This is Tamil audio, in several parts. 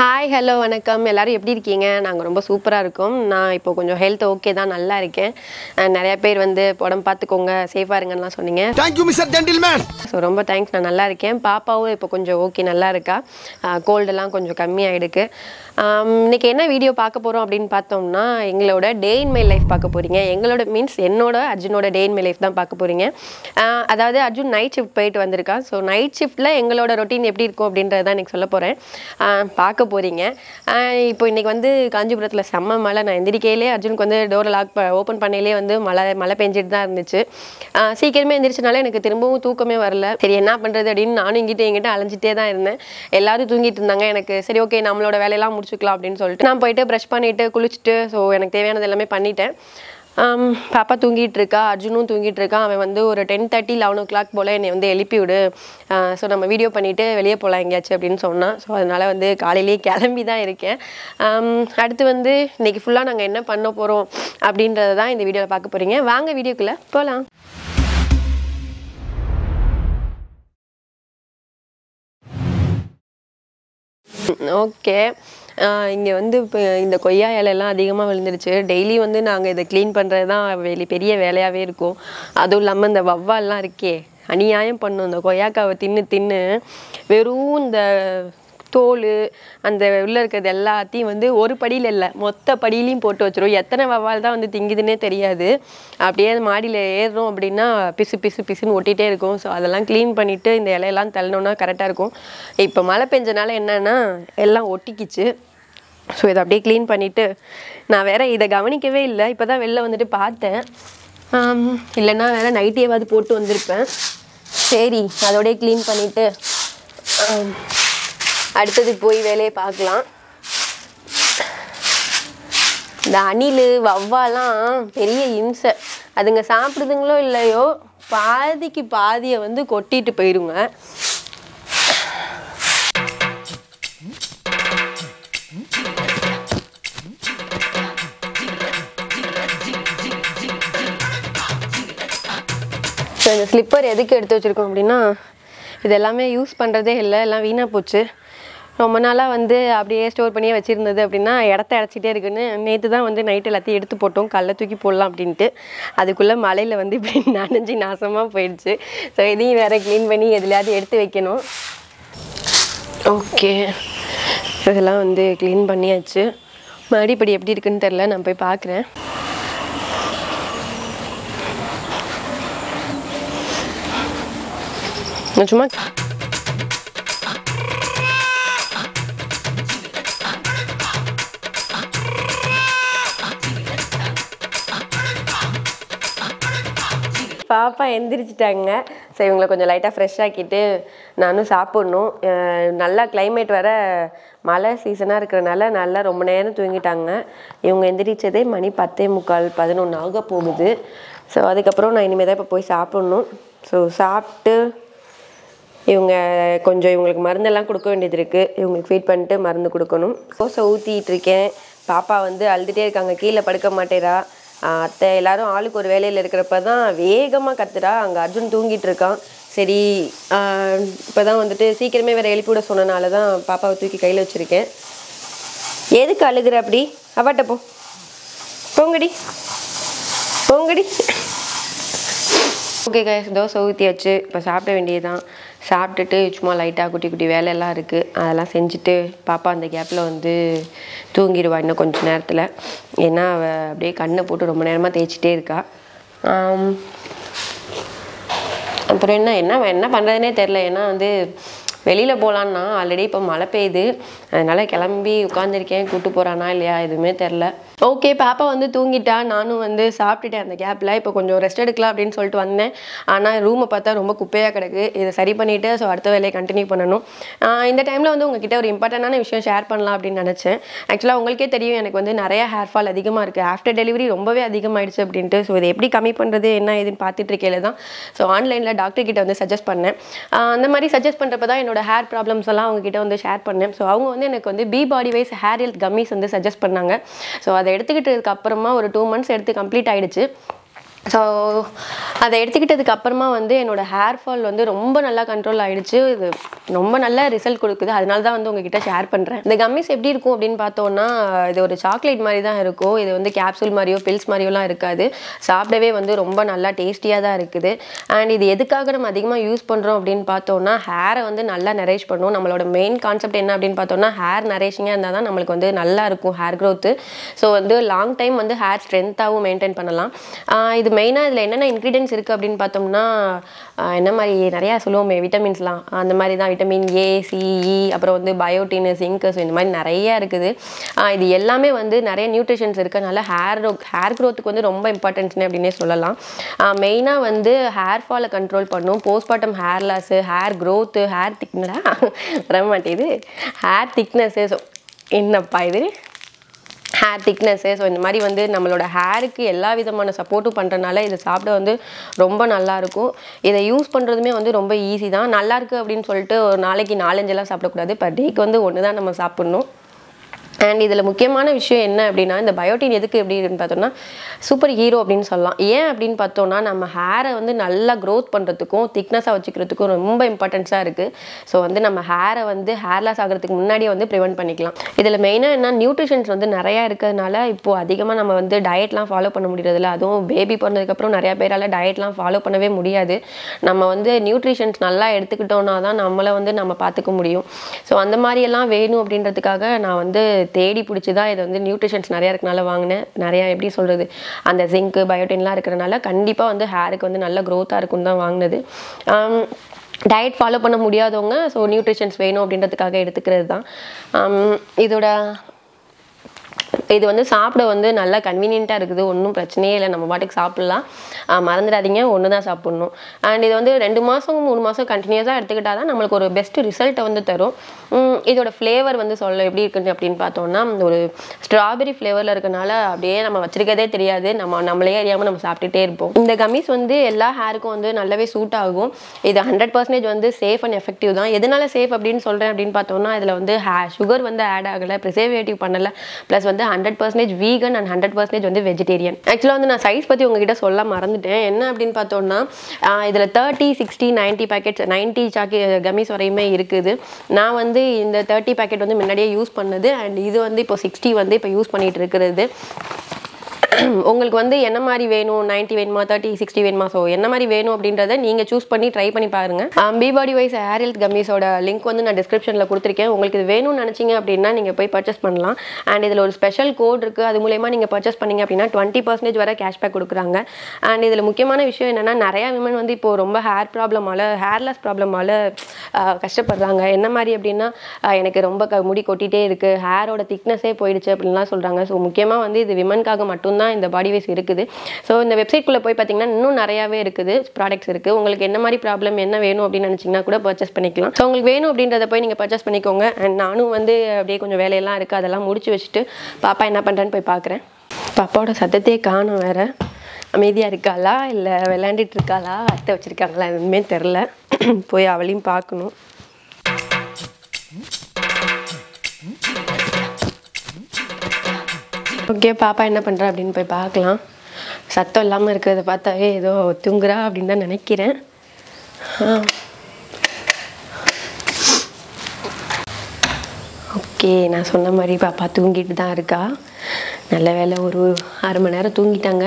ஹாய் ஹலோ வணக்கம் எல்லாரும் எப்படி இருக்கீங்க நாங்கள் ரொம்ப சூப்பராக இருக்கோம் நான் இப்போ கொஞ்சம் ஹெல்த் ஓகே தான் நல்லா இருக்கேன் அஹ் நிறைய பேர் வந்து உடம்பு பார்த்துக்கோங்க சேஃபாக இருங்கன்னுலாம் சொன்னீங்க தேங்க்யூ மிஸ்டர் ஜென்டில்மேன் ஸோ ரொம்ப தேங்க்ஸ் நான் நல்லா இருக்கேன் பாப்பாவும் இப்போ கொஞ்சம் ஓகே நல்லா இருக்கா கோல்டெல்லாம் கொஞ்சம் கம்மியாயிடுக்கு ஆம், இன்னைக்கு என்ன வீடியோ பார்க்க போகிறோம் அப்படின்னு பார்த்தோம்னா எங்களோட டே இன் மை லைஃப் பார்க்க போகிறீங்க எங்களோட மீன்ஸ் என்னோட அர்ஜுனோட டே இன் மை லைஃப் தான் பார்க்க போகிறீங்க அதாவது அர்ஜுன் நைட் ஷிஃப்ட் போயிட்டு வந்திருக்கான் ஸோ நைட் ஷிஃப்ட்டில் எங்களோட ரொட்டீன் எப்படி இருக்கும் அப்படின்றத தான் இன்னைக்கு சொல்ல போகிறேன் பார்க்க போகிறீங்க இப்போ இன்னைக்கு வந்து காஞ்சிபுரத்தில் செம்ம மழை நான் எந்திரிக்கையிலே அர்ஜுனுக்கு வந்து டோரை லாக் ஓப்பன் பண்ணையிலே வந்து மழை மழை பெஞ்சிட்டு தான் இருந்துச்சு ஆஹ் சீக்கிரமே எந்திரிச்சனால எனக்கு திரும்பவும் தூக்கமே வரல சரி என்ன பண்ணுறது அப்படின்னு நானும் இங்கிட்ட எங்கிட்ட அலைஞ்சிட்டே தான் இருந்தேன் எல்லாரும் தூங்கிட்டு இருந்தாங்க எனக்கு சரி ஓகே நம்மளோட வேலையெல்லாம் முடிச்சுக்கலாம் அப்படின்னு சொல்லிட்டு நான் போயிட்டு ப்ரஷ் பண்ணிட்டு குளிச்சுட்டு ஸோ எனக்கு தேவையானது எல்லாமே பண்ணிட்டேன் ஆம், பாப்பா தூங்கிட்டு இருக்கா அர்ஜுனும் தூங்கிட்டு இருக்கான் அவன் வந்து ஒரு ten thirty eleven o'clock போல் என்னை வந்து எழுப்பி விடு ஸோ நம்ம வீடியோ பண்ணிவிட்டு வெளியே போகலாம் எங்கேயாச்சும் அப்படின்னு சொன்னான் ஸோ அதனால் வந்து காலையிலேயே கிளம்பி தான் இருக்கேன் ஆம், அடுத்து வந்து இன்னைக்கு ஃபுல்லாக நாங்கள் என்ன பண்ண போகிறோம் அப்படின்றத தான் இந்த வீடியோவில் பார்க்க போகிறீங்க வாங்க வீடியோக்குள்ளே போகலாம் ஓகே இங்கே வந்து இப்போ இந்த கொய்யா இலையெல்லாம் அதிகமாக விழுந்துருச்சு டெய்லி வந்து நாங்கள் இதை க்ளீன் பண்ணுறது தான் வெளி பெரிய வேலையாகவே இருக்கும் அதுவும் இல்லாமல் இந்த வவ்வால்லாம் இருக்கே அநியாயம் பண்ணும் இந்த கொய்யாக்காவை தின்னு தின்னு வெறும் இந்த தோல் அந்த உள்ளே இருக்கிறது எல்லாத்தையும் வந்து ஒரு படியில் இல்லை மொத்த படியிலையும் போட்டு வச்சிரும் எத்தனை வவ்வால் தான் வந்து திங்குதுன்னே தெரியாது அப்படியே அந்த மாடியில் ஏறுறோம் அப்படின்னா பிசு பிசு பிசுன்னு ஒட்டிகிட்டே இருக்கும் ஸோ அதெல்லாம் க்ளீன் பண்ணிவிட்டு இந்த இலையெல்லாம் தள்ளணுன்னா கரெக்டாக இருக்கும் இப்போ மழை பெஞ்சனால என்னன்னா எல்லாம் ஒட்டிக்கிச்சு ஸோ இதை அப்படியே க்ளீன் பண்ணிவிட்டு நான் வேற இதை கவனிக்கவே இல்லை இப்போ தான் வெளில வந்துட்டு பார்த்தேன் ஆம், இல்லைன்னா வேற நைட்டேவாது போட்டு வந்திருப்பேன் சரி அதோடய க்ளீன் பண்ணிவிட்டு அடுத்தது போய் வேலையை பார்க்கலாம் இந்த அணில் வவ்வாலாம் பெரிய இம்சை அதுங்க சாப்பிடுதுங்களோ இல்லையோ பாதிக்கு பாதியை வந்து கொட்டிட்டு போயிருங்க ஸோ இந்த ஸ்லிப்பர் எதுக்கு எடுத்து வச்சுருக்கோம் அப்படின்னா இது எல்லாமே யூஸ் பண்ணுறதே இல்லை எல்லாம் வீணாக போச்சு ரொம்ப நாளாக வந்து அப்படியே ஸ்டோர் பண்ணியே வச்சுருந்தது அப்படின்னா இடத்த அடைச்சிட்டே இருக்குன்னு நேற்று தான் வந்து நைட் எல்லாத்தையும் எடுத்து போட்டோம் கல்லை தூக்கி போடலாம் அப்படின்ட்டு அதுக்குள்ளே மழையில் வந்து இப்படி நனைஞ்சு நாசமாக போயிடுச்சு ஸோ இதையும் வேறு க்ளீன் பண்ணி எதுலையாவது எடுத்து வைக்கணும் ஓகே இதெல்லாம் வந்து க்ளீன் பண்ணியாச்சு மறுபடி எப்படி இருக்குன்னு தெரில நான் போய் பார்க்குறேன் நான் சும்மா பாப்பா எந்திரிச்சிட்டாங்க ஸோ இவங்களை கொஞ்சம் லைட்டாக ஃப்ரெஷ் ஆக்கிட்டு நானும் சாப்பிட்ணும் அஹ் நல்லா climate வர மழை சீசனாக இருக்கிறனால நல்லா ரொம்ப நேரம் தூங்கிட்டாங்க இவங்க எந்திரிச்சதே மணி பத்தே முக்கால் பதினொன்று ஆக போகுது ஸோ அதுக்கப்புறம் நான் இனிமேல் தான் இப்போ போய் சாப்பிட்ணும் ஸோ சாப்பிட்டு இவங்க கொஞ்சம் இவங்களுக்கு மருந்தெல்லாம் கொடுக்க வேண்டியது இருக்குது இவங்களுக்கு ஃபீட் பண்ணிட்டு மருந்து கொடுக்கணும் தோசை ஊற்றிட்டு இருக்கேன் பாப்பா வந்து அழுதுகிட்டே இருக்காங்க கீழே படுக்க மாட்டேறா ஆஹ் அத்தை எல்லாரும் ஆளுக்கு ஒரு வேலையில் இருக்கிறப்ப தான் வேகமாக கத்துறா அங்கே அர்ஜுன் தூங்கிட்டு இருக்கான் சரி இப்போ தான் வந்துட்டு சீக்கிரமே வேறு எழுப்பி விட சொன்னனால தான் பாப்பாவை தூக்கி கையில் வச்சுருக்கேன் எதுக்கு அழுகுற அப்படி அவாட்ட போ போங்கடி போங்கடி ஓகே கைஸ் தோசை ஊற்றி வச்சு இப்போ சாப்பிட வேண்டியதுதான் சாப்பிட்டுட்டு சும்மா லைட்டாக குட்டி குட்டி வேலையெல்லாம் இருக்குது அதெல்லாம் செஞ்சுட்டு பாப்பா அந்த கேப்பில் வந்து தூங்கிடுவா இன்னும் கொஞ்ச நேரத்தில் ஏன்னா அவள் அப்படியே கண்ணை போட்டு ரொம்ப நேரமாக தேய்ச்சிட்டே இருக்கா ஆம், அப்புறம் என்ன என்ன என்ன பண்ணுறதுனே தெரில ஏன்னா வந்து வெளியில் போகலான்னா ஆல்ரெடி இப்போ மழை பெய்யுது அதனால் கிளம்பி உட்காந்துருக்கேன் கூட்டு போகிறானா இல்லையா எதுவுமே தெரில ஓகே பாப்பா வந்து தூங்கிட்டா நானும் வந்து சாப்பிட்டுட்டேன் அந்த கேப்பில் இப்போ கொஞ்சம் ரெஸ்ட் எடுக்கலாம் அப்படின்னு சொல்லிட்டு வந்தேன் ஆனால் ரூமை பார்த்தா ரொம்ப குப்பையாக கிடக்கு இதை சரி பண்ணிவிட்டு ஸோ அடுத்த வேலையை கண்டினியூ பண்ணணும் ஆஹ் இந்த டைமில் வந்து உங்ககிட்ட ஒரு இம்பார்ட்டண்டான விஷயம் ஷேர் பண்ணலாம் அப்படின்னு நினச்சேன் ஆக்சுவலாக உங்களுக்கே தெரியும் எனக்கு வந்து நிறைய ஹேர் ஃபால் அதிகமாக இருக்குது ஆஃப்டர் டெலிவரி ரொம்பவே அதிகமாகிடுச்சு அப்படின்ட்டு ஸோ இதை எப்படி கம்மி பண்ணுறது என்ன ஏதுன்னு பார்த்துட்டு இருக்கையில தான் ஸோ ஆன்லைனில் டாக்டர் கிட்ட வந்து சஜஸ்ட் பண்ணேன் ஆஹ் அந்த மாதிரி சஜஸ்ட் பண்ணுறப்ப தான் என்னோட ஹேர் ப்ராப்ளம்ஸ் எல்லாம் அவங்க கிட்ட வந்து ஷேர் பண்ணேன் ஸோ அவங்க வந்து எனக்கு வந்து Be Bodywise hair health gummies வந்து சஜஸ்ட் பண்ணாங்க ஸோ அதை எடுத்துக்கிட்டதுக்கு அப்புறமா ஒரு டூ மந்த்ஸ் எடுத்து கம்ப்ளீட் ஆயிடுச்சு ஸோ அதை எடுத்துக்கிட்டதுக்கு அப்புறமா வந்து என்னோட ஹேர் ஃபால் வந்து ரொம்ப நல்லா கண்ட்ரோல் ஆயிடுச்சு இது ரொம்ப நல்ல ரிசல்ட் கொடுக்குது அதனால தான் வந்து உங்ககிட்ட ஷேர் பண்ணுறேன் இந்த கம்மிஸ் எப்படி இருக்கும் அப்படின்னு பார்த்தோன்னா இது ஒரு சாக்லேட் மாதிரி தான் இருக்கும் இது வந்து கேப்சூல் மாதிரியோ பில்ஸ் மாதிரியோலாம் இருக்காது சாப்பிடவே வந்து ரொம்ப நல்லா டேஸ்டியாக தான் இருக்குது அண்ட் இது எதுக்காக நம்ம அதிகமாக யூஸ் பண்ணுறோம் அப்படின்னு பார்த்தோன்னா ஹேரை வந்து நல்லா நரேஷ் பண்ணும் நம்மளோட மெயின் கான்செப்ட் என்ன அப்படின்னு பார்த்தோம்னா ஹேர் நரேஷிங்காக இருந்தால் தான் நம்மளுக்கு வந்து நல்லா இருக்கும் ஹேர் க்ரோத்து ஸோ வந்து லாங் டைம் வந்து ஹேர் ஸ்ட்ரென்த்தாகவும் மெயின்டைன் பண்ணலாம் ஆஹ் இது மெயினாக இதில் என்னென்ன இன்க்ரீடியன்ஸ் இருக்குது அப்படின்னு பார்த்தோம்னா ஆஹ் என்ன மாதிரி நிறையா சொல்லுவோமே விட்டமின்ஸ்லாம் அந்த மாதிரி தான் விட்டமின் ஏ சிஇ அப்புறம் வந்து பயோட்டின் சிங்க் ஸோ இந்த மாதிரி நிறைய இருக்குது ஆஹ் இது எல்லாமே வந்து நிறைய நியூட்ரிஷன்ஸ் இருக்கனால ஹேர் ஹேர் க்ரோத்துக்கு வந்து ரொம்ப இம்பார்ட்டன்ஸ்னு அப்படின்னே சொல்லலாம் மெயினாக வந்து ஹேர் ஃபாலை கண்ட்ரோல் பண்ணும் postpartum hair loss hair growth hair திக்னடா வர மாட்டேது ஹேர் திக்னஸ்ஸு ஸோ என்னப்பா இது ஹேர் திக்னஸ்ஸு ஸோ இந்த மாதிரி வந்து நம்மளோட ஹேருக்கு எல்லா விதமான சப்போர்ட்டும் பண்ணுறனால இதை சாப்பிட வந்து ரொம்ப நல்லாயிருக்கும் இதை யூஸ் பண்ணுறதுமே வந்து ரொம்ப ஈஸி தான் நல்லா இருக்கு அப்படின்னு சொல்லிட்டு ஒரு நாளைக்கு நாலஞ்செல்லாம் சாப்பிடக்கூடாது பர் டேக்கு வந்து ஒன்று தான் நம்ம சாப்பிட்ணும் அண்ட் இதில் முக்கியமான விஷயம் என்ன அப்படின்னா இந்த பயோட்டின் எதுக்கு எப்படி அப்படின்னு பார்த்தோம்னா சூப்பர் ஹீரோ அப்படின்னு சொல்லலாம் ஏன் அப்படின்னு பார்த்தோம்னா நம்ம ஹேரை வந்து நல்லா க்ரோத் பண்ணுறதுக்கும் திக்னஸாக வச்சுக்கிறதுக்கும் ரொம்ப இம்பார்ட்டன்ஸாக இருக்குது ஸோ வந்து நம்ம ஹேரை வந்து ஹேர் லாஸ் ஆகிறதுக்கு முன்னாடியே வந்து ப்ரிவெண்ட் பண்ணிக்கலாம் இதில் மெயினாக என்ன நியூட்ரிஷன்ஸ் வந்து நிறையா இருக்கிறதுனால இப்போது அதிகமாக நம்ம வந்து டயட்லாம் ஃபாலோ பண்ண முடியறதில்ல அதுவும் பேபி பிறந்ததுக்கப்புறம் நிறையா பேரால் டயட்லாம் ஃபாலோ பண்ணவே முடியாது நம்ம வந்து நியூட்ரிஷன்ஸ் நல்லா எடுத்துக்கிட்டோம்னா தான் நம்மளை வந்து நம்ம பார்த்துக்க முடியும் ஸோ அந்த மாதிரியெல்லாம் வேணும் அப்படின்றதுக்காக நான் வந்து தேடி பிடிச்சி தான் இதை வந்து நியூட்ரிஷன்ஸ் நிறையா இருக்கனால வாங்கினேன் நிறையா எப்படி சொல்கிறது அந்த ஜிங்க்கு பயோட்டின்லாம் இருக்கிறனால கண்டிப்பாக வந்து ஹேருக்கு வந்து நல்ல க்ரோத்தாக இருக்கும்னு தான் வாங்கினது டயட் ஃபாலோ பண்ண முடியாதவங்க ஸோ நியூட்ரிஷன்ஸ் வேணும் அப்படின்றதுக்காக எடுத்துக்கிறது தான் ஆம், இதோட இது வந்து சாப்பிட வந்து நல்லா கன்வீனியண்ட்டாக இருக்குது ஒன்றும் பிரச்சனையே இல்லை நம்ம பாட்டுக்கு சாப்பிட்லாம் ஆஹ் மறந்துடாதீங்க ஒன்று தான் சாப்பிட்ணும் அண்ட் இது வந்து ரெண்டு மாதம் மூணு மாதம் கண்டினியூஸாக எடுத்துக்கிட்டால் தான் நம்மளுக்கு ஒரு பெஸ்ட் ரிசல்ட்டை வந்து தரும் உம் இதோட ஃப்ளேவர் வந்து சொல்ல எப்படி இருக்குது அப்படின்னு பார்த்தோம்னா ஒரு ஸ்ட்ராபெரி ஃப்ளேவரில் இருக்கனால அப்படியே நம்ம வச்சிருக்கதே தெரியாது நம்ம நம்மளே அறியாமல் நம்ம சாப்பிட்டுட்டே இருப்போம் இந்த கம்மிஸ் வந்து எல்லா ஹேருக்கும் வந்து நல்லாவே சூட் ஆகும் இது ஹண்ட்ரட் பர்சன்டேஜ் வந்து சேஃப் அண்ட் எஃபெக்டிவ் தான் எதனால சேஃப் அப்படின்னு சொல்கிறேன் அப்படின்னு பார்த்தோம்னா இதில் வந்து ஹே சுகர் வந்து ஆட் ஆகலை ப்ரிசர்வேட்டிவ் பண்ணலை ப்ளஸ் வந்து hundred percentage vegan and hundred percentage வந்து வெஜிடேரியன் ஆக்சுவலாக வந்து நான் சைஸ் பற்றி உங்ககிட்ட சொல்ல மறந்துட்டேன் என்ன அப்படின்னு பார்த்தோம்னா இதில் thirty sixty ninety packets ninety சாக்கி கமிஸ் வரையுமே இருக்குது நான் வந்து இந்த தேர்ட்டி பேக்கெட் வந்து முன்னாடியே யூஸ் பண்ணது அண்ட் இது வந்து இப்போ சிக்ஸ்டி வந்து இப்போ யூஸ் பண்ணிட்டு இருக்கிறது உங்களுக்கு வந்து என்ன மாதிரி வேணும் 90 வேணுமா தேர்ட்டி சிக்ஸ்டி வேணுமா ஸோ என்ன மாதிரி வேணும் அப்படின்றத நீங்கள் சூஸ் பண்ணி ட்ரை பண்ணி பாருங்க Be Bodywise hair health கம்மிஸோட லிங்க் வந்து நான் டிஸ்கிரிப்ஷனில் கொடுத்துருக்கேன் உங்களுக்கு இது வேணும்னு நினச்சிங்க அப்படின்னா நீங்கள் போய் பர்ச்சேஸ் பண்ணலாம் அண்ட் இதில் ஒரு ஸ்பெஷல் கோட் இருக்குது அது மூலயமா நீங்கள் பர்ச்சேஸ் பண்ணீங்க அப்படின்னா டுவெண்ட்டி பர்சன்டேஜ் வரை கேஷ்பேக் கொடுக்குறாங்க அண்ட் இதில் முக்கியமான விஷயம் என்னென்னா நிறையா விமன் வந்து இப்போ ரொம்ப ஹேர் ப்ராப்ளமால ஹேர்லெஸ் ப்ராப்ளமால கஷ்டப்படுறாங்க என்ன மாதிரி அப்படின்னா ஆஹ் எனக்கு ரொம்ப க முடி கொட்டிகிட்டே இருக்குது ஹேரோட திக்னஸே போயிடுச்சு அப்படின்லாம் சொல்கிறாங்க ஸோ முக்கியமாக வந்து இது விமனுக்காக மட்டும்தான் இந்த பாடி வைஸ் இருக்குது ஸோ இந்த வெப்சைட்குள்ளே போய் பார்த்தீங்கன்னா இன்னும் நிறையாவே இருக்குது ப்ராடக்ட்ஸ் இருக்குது உங்களுக்கு என்ன மாதிரி ப்ராப்ளம் என்ன வேணும் அப்படின்னு நினச்சிங்கன்னா கூட பர்ச்சேஸ் பண்ணிக்கலாம் ஸோ உங்களுக்கு வேணும் அப்படின்றத போய் நீங்கள் பர்ச்சேஸ் பண்ணிக்கோங்க அண்ட் நானும் வந்து அப்படியே கொஞ்சம் வேலையெல்லாம் இருக்குது அதெல்லாம் முடிச்சு வச்சுட்டு பாப்பா என்ன பண்ணுறேன்னு போய் பார்க்குறேன் பாப்பாவோட சத்தத்தையே காணும் வேற அமைதியாக இருக்காளா இல்லை விளையாண்டுட்டு இருக்காளா அத்தை வச்சுருக்காங்களா எதுவுமே தெரில போய் அவளையும் பார்க்கணும் ஓகே பாப்பா என்ன பண்ணுறா அப்படின்னு போய் பார்க்கலாம் சத்தம் இல்லாமல் இருக்கிறத பார்த்தாவே ஏதோ தூங்குறா அப்படின்னு தான் நினைக்கிறேன் ஓகே நான் சொன்ன மாதிரி பாப்பா தூங்கிட்டு தான் இருக்கா நல்ல வேளை ஒரு அரை மணி நேரம் தூங்கிட்டாங்க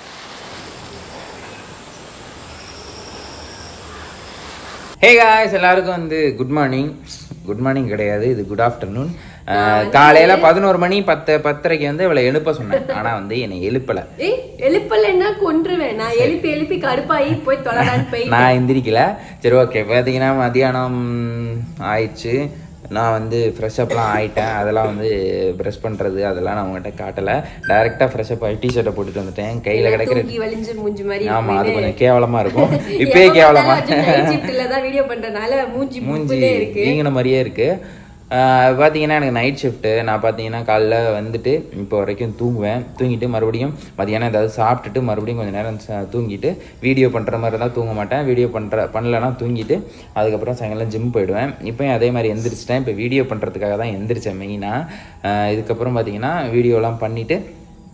ஹே காய்ஸ் எல்லாருக்கும் வந்து குட் மார்னிங் குட் மார்னிங் கிடையாது இது குட் ஆஃப்டர்நூன் காலையில பதினோரு மணி பத்து பத்தரைக்கு வந்து இவளை எழுப்ப சொன்னேன் ஆனா வந்து என்னை எழுப்பல ஏய் எழுப்பலைன்னா கொன்றுவேன் நான் எழுப்பி எழுப்பி கடுப்பாகி போய் தொலைடான்னு போய் நான் எந்திரிக்கல சரி ஓகே பார்த்தீங்கன்னா மதியானம் ஆயிடுச்சு நான் வந்து ஃப்ரெஷ் அப்லாம் ஆயிட்டேன் அதெல்லாம் வந்து ப்ரெஷ் பண்ணுறது அதெல்லாம் நான் உங்கள்கிட்ட காட்டலை டைரெக்டாக ஃப்ரெஷ் அப் ஆகி டிஷர்ட்டை போட்டுட்டு வந்துட்டேன் கையில் கிடக்கிற தூங்கி வலிஞ்சு மூஞ்சி மாதிரி ஆமாம் அது கொஞ்சம் கேவலமாக இருக்கும் இப்பயே கேவலமா தான் வீடியோ பண்றதுனால மூஞ்சி மூஞ்சி வீங்கின மாதிரியே இருக்கு ஆஹ் பார்த்தீங்கன்னா எனக்கு நைட் ஷிஃப்ட்டு நான் பார்த்தீங்கன்னா காலைல வந்துட்டு இப்போ வரைக்கும் தூங்குவேன் தூங்கிட்டு மறுபடியும் மதியானம் ஏதாவது சாப்பிட்டுட்டு மறுபடியும் கொஞ்சம் நேரம் ச- தூங்கிட்டு வீடியோ பண்ணுற மாதிரி இருந்தால் தூங்க மாட்டேன் வீடியோ பண்ணுற பண்ணலன்னா தூங்கிட்டு அதுக்கப்புறம் சாயங்காலம் ஜிம் போயிடுவேன் இப்போயும் அதே மாதிரி எந்திரிச்சிட்டேன் இப்போ வீடியோ பண்ணுறதுக்காக தான் எந்திரிச்சேன் மெயினாக இதுக்கப்புறம் பார்த்தீங்கன்னா வீடியோலாம் பண்ணிவிட்டு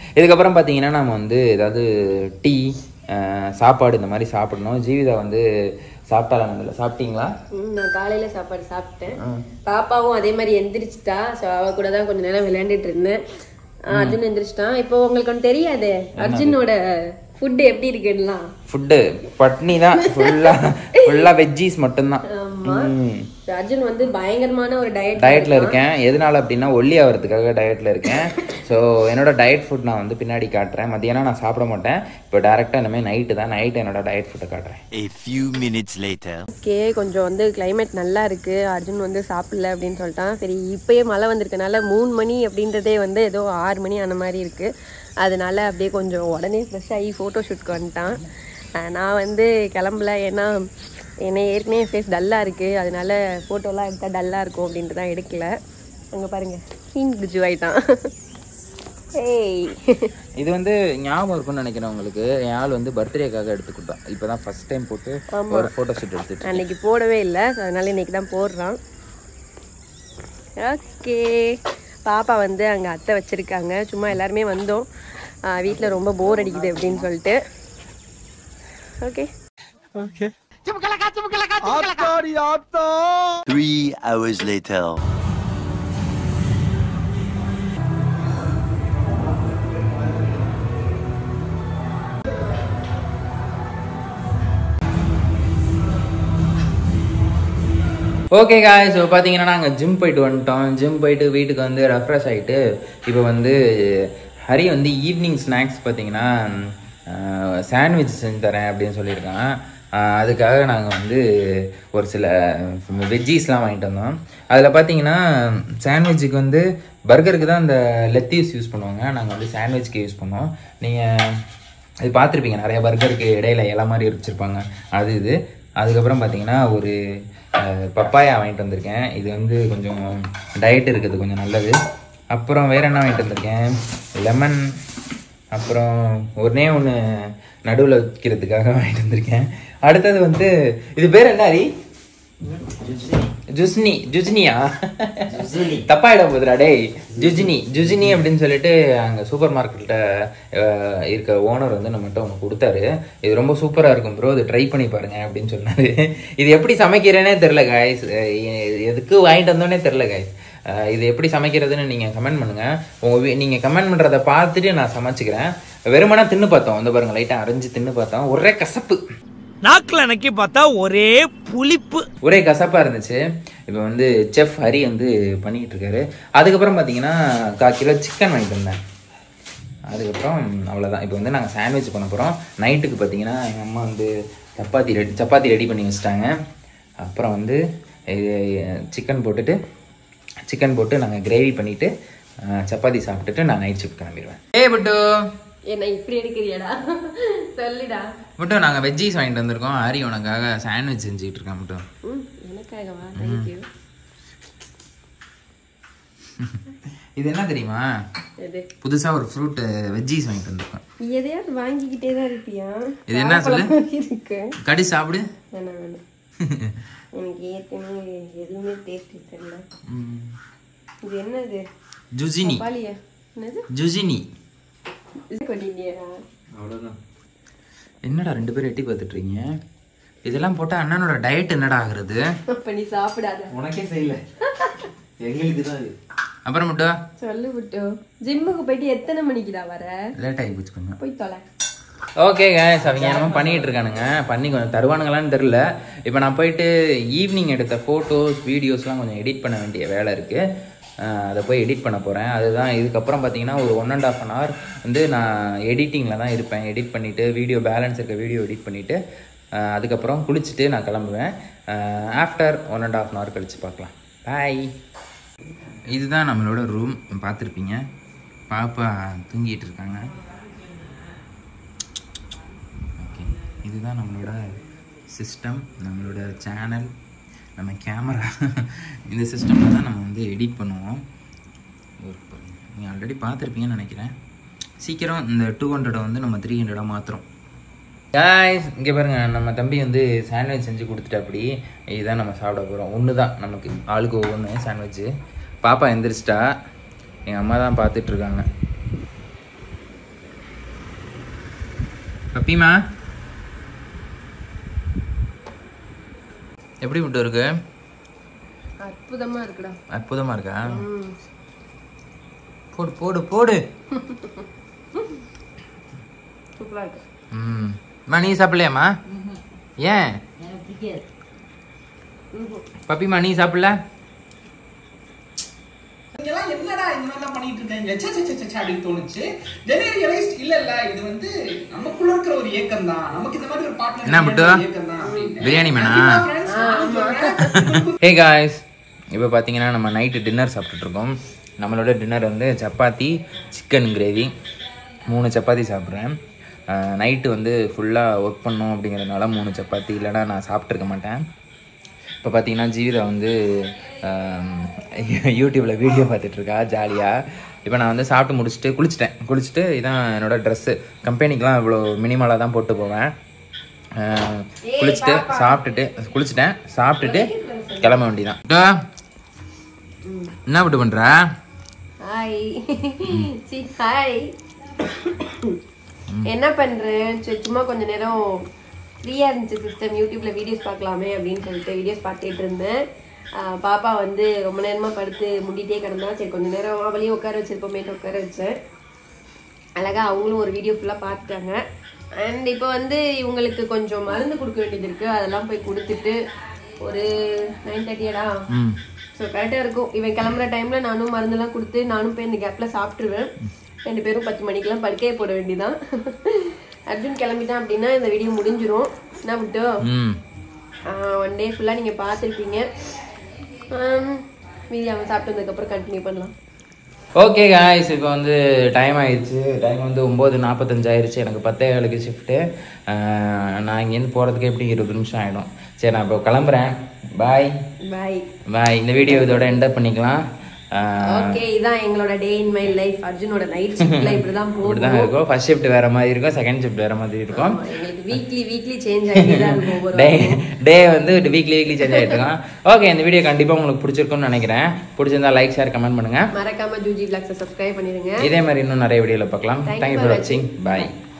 இதுக்கப்புறம் பார்த்தீங்கன்னா நம்ம வந்து ஏதாவது டீ சாப்பாடு இந்த மாதிரி சாப்பிடணும் ஜீவிதா வந்து சாப்பிட்டாலும் இல்லை சாப்பிட்டீங்களா ம், நான் காலையில சாப்பாடு சாப்பிட்டேன் பாப்பாவும் அதே மாதிரி எந்திரிச்சிட்டா ஸோ அவ கூட தான் கொஞ்ச நேரம் விளையாண்டுட்டு இருந்தேன் ஆ, அர்ஜுன் எந்திரிச்சிட்டான் இப்போ உங்களுக்கு ஒன்று தெரியாதே அர்ஜுனோட ஃபுட் எப்படி இருக்குன்னுலாம் ஃபுட்டு பட்னி தான் ஃபுல்லாக ஃபுல்லாக வெஜ்ஜீஸ் மட்டும்தான் ஆமா ம். So, அர்ஜுன் வந்து பயங்கரமான ஒரு டயட் டயட்டில் இருக்கேன் எதனால அப்படின்னா ஒல்லி ஆகிறதுக்காக டயட்டில் இருக்கேன் ஸோ என்னோட டயட் ஃபுட் நான் வந்து பின்னாடி காட்டுறேன் மத்தியானம் நான் சாப்பிட மாட்டேன் இப்போ டேரெக்டாக இனிமேல் நைட்டு தான் நைட்டு என்னோட டயட் ஃபுட்டை காட்டுறேன் A few minutes later. Okay கொஞ்சம் வந்து climate நல்லா இருக்கு அர்ஜுன் வந்து சாப்பிடல அப்படின்னு சொல்லிட்டான் சரி இப்பயே மழை வந்திருக்கனால மூணு மணி அப்படின்றதே வந்து ஏதோ ஆறு மணி அந்த மாதிரி இருக்கு அதனால அப்படியே கொஞ்சம் உடனே ஃப்ரெஷ் ஆகி ஃபோட்டோ ஷூட்க்கு வந்துட்டான் அஹ் நான் வந்து கிளம்பல ஏன்னா என்னை ஏற்கனவே ஃபேஸ் டல்லாக இருக்குது அதனால ஃபோட்டோலாம் எடுத்தால் டல்லாக இருக்கும் அப்படின்ட்டு தான் எடுக்கல அங்கே பாருங்க சீன் குஜு ஆயிட்டான் ஏய் இது வந்து ஞாபகம் இருக்கும்னு நினைக்கிறேன் உங்களுக்கு என் ஆள் வந்து பர்த்டேக்காக எடுத்து கொடுத்தான் இப்போ தான் ஃபஸ்ட் டைம் போட்டு ஒரு ஃபோட்டோ ஷூட் எடுத்துட்டு அன்னைக்கு போடவே இல்லை அதனால இன்னைக்கு தான் போடுறான் ஓகே பாப்பா வந்து அங்கே அத்தை வச்சுருக்காங்க சும்மா எல்லாருமே வந்தோம் வீட்டில் ரொம்ப போர் அடிக்குது அப்படின்னு சொல்லிட்டு okay Three hours later. Okay guys so பார்த்தீங்கன்னா நாங்கள் ஜிம் போயிட்டு வந்துட்டோம் ஜிம் போயிட்டு வீட்டுக்கு வந்து ரெஃப்ரெஷ் ஆகிட்டு இப்போ வந்து ஹரி வந்து ஈவினிங் ஸ்நாக்ஸ் பார்த்தீங்கன்னா சாண்ட்விச் செஞ்சு தரேன் அப்படின்னு சொல்லியிருக்காங்க ஆஹ் அதுக்காக நாங்கள் வந்து ஒரு சில வெஜ்ஜீஸ்லாம் வாங்கிட்டு வந்தோம் அதில் பார்த்தீங்கன்னா சாண்ட்விச்சுக்கு வந்து பர்கருக்கு தான் அந்த லெத்தியூஸ் யூஸ் பண்ணுவாங்க நாங்கள் வந்து சாண்ட்விச்க்கு யூஸ் பண்ணோம் நீங்கள் இது பார்த்துருப்பீங்க நிறைய பர்கருக்கு இடையில இலை மாதிரி வச்சுருப்பாங்க அது இது அதுக்கப்புறம் பார்த்தீங்கன்னா ஒரு அஹ், பப்பாயா வாங்கிட்டு வந்திருக்கேன் இது வந்து கொஞ்சம் டயட் இருக்குது கொஞ்சம் நல்லது அப்புறம் வேற என்ன வாங்கிட்டு வந்திருக்கேன் லெமன் அப்புறம் ஒன்னே ஒன்று நடுவில் வைக்கிறதுக்காக வாங்கிட்டு வந்திருக்கேன் அடுத்தது வந்து இது பேர் என்ன ஹரி ஜுஸ்னி ஜுஜ்னியா தப்பாயிட போதுடா டேய் ஜுஜ்னி ஜுஜ்னி அப்படின்னு சொல்லிட்டு அங்கே சூப்பர் மார்க்கெட்டில் இருக்க ஓனர் வந்து நம்மகிட்ட ஒன்று கொடுத்தாரு இது ரொம்ப சூப்பராக இருக்கும் ப்ரோ இது ட்ரை பண்ணி பாருங்க அப்படின்னு சொன்னாரு இது எப்படி சமைக்கிறேனே தெரில காய்ஸ் எதுக்கு வாங்கிட்டு வந்தோன்னே தெரில காய்ஸ் இது எப்படி சமைக்கிறதுன்னு நீங்கள் கமெண்ட் பண்ணுங்கள் உங்கள் நீங்கள் கமெண்ட் பண்ணுறதை பார்த்துட்டு நான் சமைச்சுக்கிறேன் வெறுமனா தின்னு பார்த்தோம் வந்து பாருங்க லைட்டாக அரைஞ்சு தின்னு பார்த்தோம் ஒரே கசப்பு நாக்குல நக்கி பார்த்தா ஒரே புளிப்பு ஒரே கசப்பாக இருந்துச்சு இப்போ வந்து செஃப் ஹரி வந்து பண்ணிக்கிட்டு இருக்காரு அதுக்கப்புறம் பார்த்தீங்கன்னா கால் கிலோ சிக்கன் வாங்கிட்டு வந்தேன் அதுக்கப்புறம் அவ்வளோதான் இப்போ வந்து நாங்கள் சாண்ட்விச் பண்ண போகிறோம் நைட்டுக்கு பார்த்தீங்கன்னா எங்கள் அம்மா வந்து சப்பாத்தி ரெடி சப்பாத்தி ரெடி பண்ணி வச்சிட்டாங்க அப்புறம் வந்து சிக்கன் போட்டுட்டு சிக்கன் போட்டு நாங்கள் கிரேவி பண்ணிவிட்டு சப்பாத்தி சாப்பிட்டுட்டு நான் நைட் ஷிஃப்ட் கிளம்பிடுவேன் ஏ பட்டு என்ன இப்படி எடுக்கிறியாடா சொல்லுடா மட்டும் நாங்கள் வெஜ்ஜீஸ் வாங்கிட்டு வந்திருக்கோம் ஹரி உனக்காக சாண்ட்விச் செஞ்சுக்கிட்டு இருக்கேன் மட்டும் ம் எனக்காகவா தேங்க்யூ இது என்ன தெரியுமா எது புதுசா ஒரு ஃப்ரூட் வெஜ்ஜீஸ் வாங்கிட்டு வந்திருக்கேன் நீ எதையாவது வாங்கிக்கிட்டே தான் இருப்பியா இது என்ன சொல்லு? வாழைப்பழம் மாதிரி இருக்கு கடி சாப்பிடு வேணாம் வேணாம் எனக்கு ஏற்கனவே எதுவுமே டேஸ்ட் தெரியல ம். இது என்னது ஜுஜினி பாலியா என்னது ஜுஜினி இது கொட்டினியா அவ்வளோதான் என்னடா ரெண்டு பேரும் எட்டி பார்த்துட்டு இருக்கீங்க இதெல்லாம் போட்டால் அண்ணனோட டயட் என்னடா ஆகுறது அப்ப நீ சாப்பிடாத உனக்கே செய்யல எங்களுக்கு தான் இது அப்புறம் மட்டும் சொல்லு விட்டு ஜிம்முக்கு போயிட்டு எத்தனை மணிக்குடா வர லேட் ஆகி போச்சு கொஞ்சம் போய் தொலை ஓகே guys அவங்க என்னமோ பண்ணிட்டு இருக்கானுங்க பண்ணி கொஞ்சம் தருவானுங்களான்னு தெரில இப்போ நான் போயிட்டு ஈவினிங் எடுத்த ஃபோட்டோஸ் வீடியோஸ்லாம் கொஞ்சம் எடிட் பண்ண வேண்டிய வேலை இருக்குது அதை போய் எடிட் பண்ண போகிறேன் அதுதான் இதுக்கப்புறம் பார்த்தீங்கன்னா ஒரு one and half an hour வந்து நான் எடிட்டிங்கில் தான் இருப்பேன் எடிட் பண்ணிவிட்டு வீடியோ பேலன்ஸ் இருக்க வீடியோ எடிட் பண்ணிவிட்டு அதுக்கப்புறம் குளிச்சுட்டு நான் கிளம்புவேன் after one and half an hour கழிச்சு பார்க்கலாம் பாய் இதுதான் நம்மளோட ரூம் பார்த்துருப்பீங்க பாப்பா தூங்கிட்டு இருக்காங்க ஓகே இதுதான் நம்மளோட சிஸ்டம் நம்மளோட சேனல் நம்ம கேமரா இந்த சிஸ்டமில் தான் நம்ம வந்து எடிட் பண்ணுவோம் நீங்கள் ஆல்ரெடி பார்த்துருப்பீங்கன்னு நினைக்கிறேன் சீக்கிரம் இந்த டூ ஹண்ட்ரடை வந்து நம்ம த்ரீ ஹண்ட்ரடாக மாற்றுறோம் காய்ஸ் இங்கே பாருங்க நம்ம தம்பி வந்து சாண்ட்விச் செஞ்சு கொடுத்துட்டு அப்படி இதுதான் நம்ம சாப்பிட போகிறோம் ஒன்று தான் நமக்கு ஆளுக்கு ஒவ்வொன்று சாண்ட்விச்சு பாப்பா எந்திரிச்சிட்டா எங்கள் அம்மா தான் பார்த்துட்டு இருக்காங்க பப்பிமா எப்படி விட்டு இருக்கு அற்புதமா இருக்குடா அற்புதமா இருக்கா போடு போடு போடு சூப்பரா இருக்கு ம் அம்மா நீ சாப்பிடலையாம்மா ஏன் பப்பிமா நீ சாப்பிடல இங்கெல்லாம் என்னடா இந்த மாதிரிலாம் பண்ணிட்டு இருக்காங்க சே சே, சே சே, சே அப்படின்னு தோணுச்சு தென் ரியலைஸ் இல்ல இல்ல இது வந்து நமக்குள்ள இருக்கிற ஒரு ஏக்கம் தான் நமக்கு இந்த மாதிரி ஒரு பார்ட்னர் என்ன புட்டு? ஏக்கம் தான் அப்படின்னு. பிரியாணி வேணா? கண்டிப்பா friends, நானும் சொல்றேன். ஹே காய்ஸ் இப்போ பார்த்தீங்கன்னா நம்ம நைட்டு டின்னர் சாப்பிட்டுட்ருக்கோம் நம்மளோட டின்னர் வந்து சப்பாத்தி சிக்கன் கிரேவி மூணு சப்பாத்தி சாப்பிட்றேன் நைட்டு வந்து ஃபுல்லாக ஒர்க் பண்ணோம் அப்படிங்கிறதுனால மூணு சப்பாத்தி இல்லைன்னா நான் சாப்பிட்ருக்க மாட்டேன் இப்போ பார்த்தீங்கன்னா ஜீவிதா வந்து யூடியூப்பில் வீடியோ பார்த்துட்ருக்கா ஜாலியாக இப்போ நான் வந்து சாப்பிட்டு முடிச்சுட்டு குளிச்சிட்டேன் குளிச்சுட்டு இதான் என்னோடய ட்ரெஸ்ஸு கம்பெனிக்கெலாம் இவ்வளோ மினிமலாக தான் போட்டு போவேன் அஹ், குளிச்சுட்டு சாப்பிட்டுட்டு குளிச்சுட்டேன் சாப்பிட்டுட்டு கிளம்ப வேண்டியதான் டா, என்ன விட்டு பண்ணுற ஹாய் சி ஹாய் என்ன பண்றேன் சரி சும்மா கொஞ்ச நேரம் ஃப்ரீயா இருந்துச்சு சிஸ்டம் யூடியூப்ல வீடியோஸ் பார்க்கலாமே அப்படின்னு சொல்லிட்டு வீடியோஸ் பார்த்துட்டு இருந்தேன் ஆஹ் பாப்பா வந்து ரொம்ப நேரமா படுத்து முட்டிகிட்டே கிடந்தா சரி கொஞ்ச நேரம் அவளையும் உட்கார வச்சிருப்போமேட்டு உட்கார வச்சேன் அழகா அவங்களும் ஒரு வீடியோ ஃபுல்லாக பார்த்துட்டாங்க அண்ட் இப்போ வந்து இவங்களுக்கு கொஞ்சம் மருந்து கொடுக்க வேண்டியது இருக்கு அதெல்லாம் போய் கொடுத்துட்டு ஒரு நைன் தேர்ட்டியடா ம் ஸோ கரெக்டாக இருக்கும் இவன் கிளம்புற டைமில் நானும் மருந்தெல்லாம் கொடுத்து நானும் போய் இந்த கேப்பில் சாப்பிட்ருவேன் ரெண்டு பேரும் பத்து மணிக்கெல்லாம் படுக்கையே போட வேண்டியதான் அர்ஜுன் கிளம்பிட்டான் அப்படின்னா இந்த வீடியோ முடிஞ்சிரும் என்ன விட்டு ம் ஒன் டே ஃபுல்லாக நீங்கள் பார்த்துருப்பீங்க மீதி அவன் சாப்பிட்டு வந்ததுக்கப்புறம் கண்டினியூ பண்ணலாம் ஓகே காய்ஸ் இப்போ வந்து டைம் ஆயிடுச்சு டைம் வந்து ஒம்பது நாற்பத்தஞ்சு ஆயிடுச்சு எனக்கு பத்தே வேலைக்கு ஷிஃப்ட்டு நான் இங்கேருந்து போகிறதுக்கு எப்படி இருபது நிமிஷம் ஆகிடும் சரி நான் இப்போ கிளம்புறேன் பாய் பாய் பாய் இந்த வீடியோ இதோட எண்ட் பண்ணிக்கலாம் ஆஹ், ஓகே இதான் எங்களோட டே இன் மை லைஃப் அர்ஜுனோட நைட் ஷிஃப்ட்ல இப்படி தான் இப்படி போகும் தான் இருக்கும் ஃபர்ஸ்ட் ஷிஃப்ட் வேறு மாதிரி இருக்கும் செகண்ட் ஷிஃப்ட் வேறு மாதிரி இருக்கும் ஆமா, எங்களுக்கு வீக்லி வீக்லி சேஞ்ச் ஆகிட்டே தான் இருக்கும் ஒவ்வொரு டே வாரமும். டே வந்து வீக்லி வீக்லி சேஞ்ச் ஆகிட்டு இருக்கோம் ஓகே இந்த வீடியோ கண்டிப்பாக உங்களுக்கு பிடிச்சிருக்கும்னு நினைக்கிறேன் பிடிச்சிருந்தா லைக் ஷேர் கமெண்ட் பண்ணுங்கள் மறக்காம ஜூஜி பிளாக்ஸை சப்ஸ்கிரைப் பண்ணிடுங்க இதே மாதிரி இன்னும் நிறைய வீடியோவில் பார்க்கலாம் Thank you thank you for for வாட்சிங் பாய்